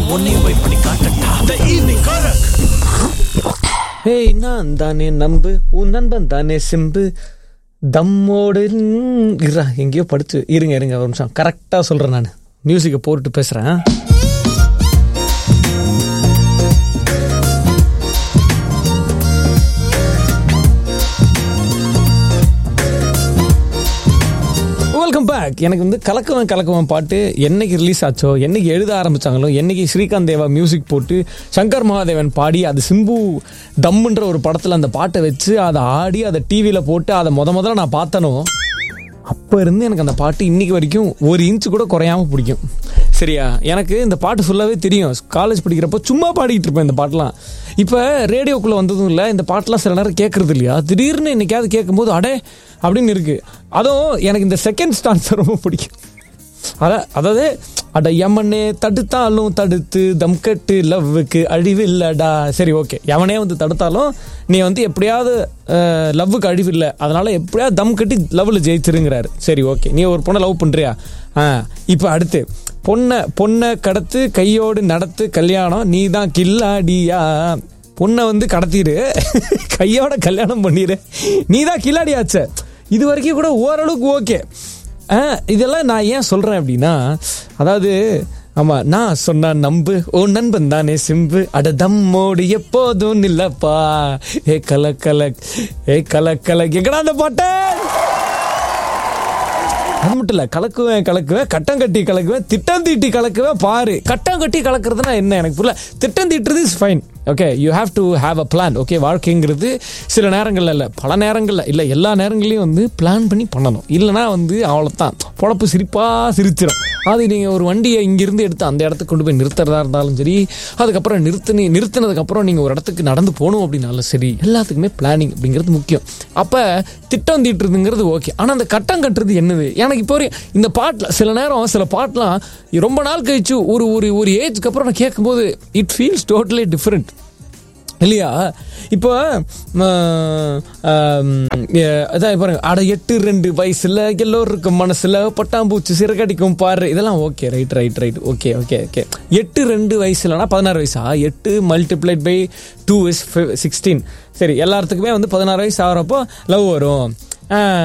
உன்னையும் போய் பண்ணி காட்டட்டா த ஈவினிங் காரக் ஏய் நான் தானே நம்பு உன் நண்பன் தானே சிம்பு தம்மோடு இருடா எங்கேயோ படிச்சு இருங்க இருங்க ஒரு நிமிஷம் கரெக்டாக சொல்கிறேன் நான் மியூசிக்கை போட்டுட்டு பேசுகிறேன் வெல்கம் பேக் எனக்கு வந்து கலக்குவன் கலக்குவன் பாட்டு என்னைக்கு ரிலீஸ் ஆச்சோ என்னைக்கு எழுத ஆரம்பிச்சாங்களோ என்னைக்கு ஸ்ரீகாந்த் தேவா மியூசிக் போட்டு சங்கர் மகாதேவன் பாடி அது சிம்பு தம்முன்ற ஒரு படத்தில் அந்த பாட்டை வச்சு அதை ஆடி அதை டிவியில் போட்டு அதை முத முதல்ல நான் பார்த்தனோ அப்போ இருந்து எனக்கு அந்த பாட்டு இன்னைக்கு வரைக்கும் ஒரு இன்ச்சு கூட குறையாம பிடிக்கும் சரியா எனக்கு இந்த பாட்டு ஃபுல்லாகவே தெரியும் காலேஜ் படிக்கிறப்போ சும்மா பாடிக்கிட்டு இருப்பேன் இந்த பாட்டெலாம் இப்போ ரேடியோக்குள்ளே வந்ததும் இல்லை இந்த பாட்டெலாம் சில நேரம் கேட்குறது இல்லையா திடீர்னு என்னைக்காவது கேட்கும்போது அடே அப்படின்னு இருக்குது அதுவும் எனக்கு இந்த செகண்ட் ஸ்டான்ஸ் ரொம்ப பிடிக்கும் அதான் அதாவது அட எமனே தடுத்தாலும் தடுத்து தம் கட்டு லவ்வுக்கு அழிவில்லடா சரி ஓகே எவனே வந்து தடுத்தாலும் நீ வந்து எப்படியாவது அஹ், லவ்வுக்கு அழிவில்லை அதனால எப்படியாவது தம் கட்டி லவ்வில் ஜெயிச்சிருங்கிறாரு சரி ஓகே நீ ஒரு பொண்ணை லவ் பண்ணுறியா ஆ இப்போ அடுத்து பொண்ணை பொண்ணை கடத்து கையோடு நடத்து கல்யாணம் நீ தான் கில்லாடியா பொண்ணை வந்து கடத்திடு கையோட கல்யாணம் பண்ணிடு நீ தான் கில்லாடியாச்சே இது வரைக்கும் கூட ஓரளவுக்கு ஓகே ஆ, இதெல்லாம் நான் ஏன் சொல்கிறேன் அப்படின்னா அதாவது ஆமாம் நான் சொன்னா நம்பு ஓ நண்பன் தானே சிம்பு அட தம்மோடு எப்போதும் நில்லப்பா ஏ கல கல ஏ கல கல எங்கடா அந்த பாட்டை அது மட்டும் இல்லை கலக்குவேன் கலக்குவேன் கட்டம் கட்டி கலக்குவேன் திட்டம் தீட்டி கலக்குவேன் பாரு கட்டம் கட்டி கலக்குறதுனா என்ன எனக்கு புரியல திட்டம் தீட்டுறது is fine okay you have to have a plan okay வாழ்க்கைங்கிறது சில நேரங்கள்ல இல்லை பல நேரங்களில் இல்லை எல்லா நேரங்களையும் வந்து பிளான் பண்ணி பண்ணணும் இல்லைனா வந்து அவ்வளோதான் பொழப்பு சிரிப்பாக சிரிச்சிடும் அது நீங்கள் ஒரு வண்டியை இங்கிருந்து எடுத்து அந்த இடத்துக்கு கொண்டு போய் நிறுத்துறதா இருந்தாலும் சரி அதுக்கப்புறம் நிறுத்தினி நிறுத்தினதுக்கப்புறம் நீங்கள் ஒரு இடத்துக்கு நடந்து போகணும் அப்படின்னாலும் சரி எல்லாத்துக்குமே பிளானிங் அப்படிங்கிறது முக்கியம் அப்போ திட்டம் தீட்டுறதுங்கிறது ஓகே ஆனால் அந்த கட்டம் கட்டுறது என்னது எனக்கு இப்போ வரையும் இந்த பாட்டில் சில நேரம் சில பாட்டெலாம் ரொம்ப நாள் கழிச்சு ஒரு ஒரு ஒரு ஏஜ்க்கு அப்புறம் நான் கேட்கும்போது இட் ஃபீல்ஸ் டோட்டலி டிஃப்ரெண்ட் இல்லையா இப்போ ஆஹ், ஆம், எ, அதான் பாருங்க அட எட்டு ரெண்டு வயசுல எல்லோருக்கும் மனசுல பட்டாம்பூச்சி சிறகடிக்கும் பாரு இதெல்லாம் okay right right right okay okay okay எட்டு ரெண்டு வயசுலனா பதினாறு வயசா எட்டு multiplied by two is sixteen சரி எல்லாத்துக்குமே வந்து பதினாறு வயசு ஆகிறப்போ லவ் வரும் ஆஹ்,